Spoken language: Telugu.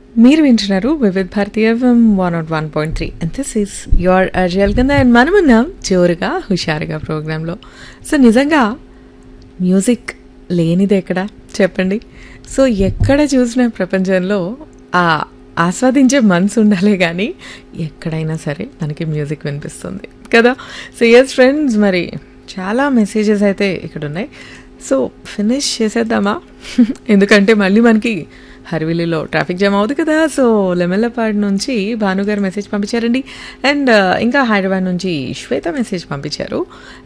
మీరు వింటున్నారు Vividh Bharati FM one nought one point three and this is your అర్జల్ కింద అండ్ మనమున్నాం జోరుగా హుషారుగా ప్రోగ్రాంలో సో నిజంగా మ్యూజిక్ లేనిది ఎక్కడ చెప్పండి సో ఎక్కడ చూసిన ప్రపంచంలో ఆ ఆస్వాదించే మనసు ఉండాలి కానీ ఎక్కడైనా సరే మనకి మ్యూజిక్ వినిపిస్తుంది కదా సో ఎస్ ఫ్రెండ్స్ మరి చాలా మెసేజెస్ అయితే ఇక్కడ ఉన్నాయి సో ఫినిష్ చేసేద్దామా ఎందుకంటే మళ్ళీ మనకి హర్విలీలో ట్రాఫిక్ జామ్ అవుతుంది కదా సో లెమెల్లపాడు నుంచి భానుగారు మెసేజ్ పంపించారండి అండ్ ఇంకా హైదరాబాద్ నుంచి శ్వేత మెసేజ్ పంపించారు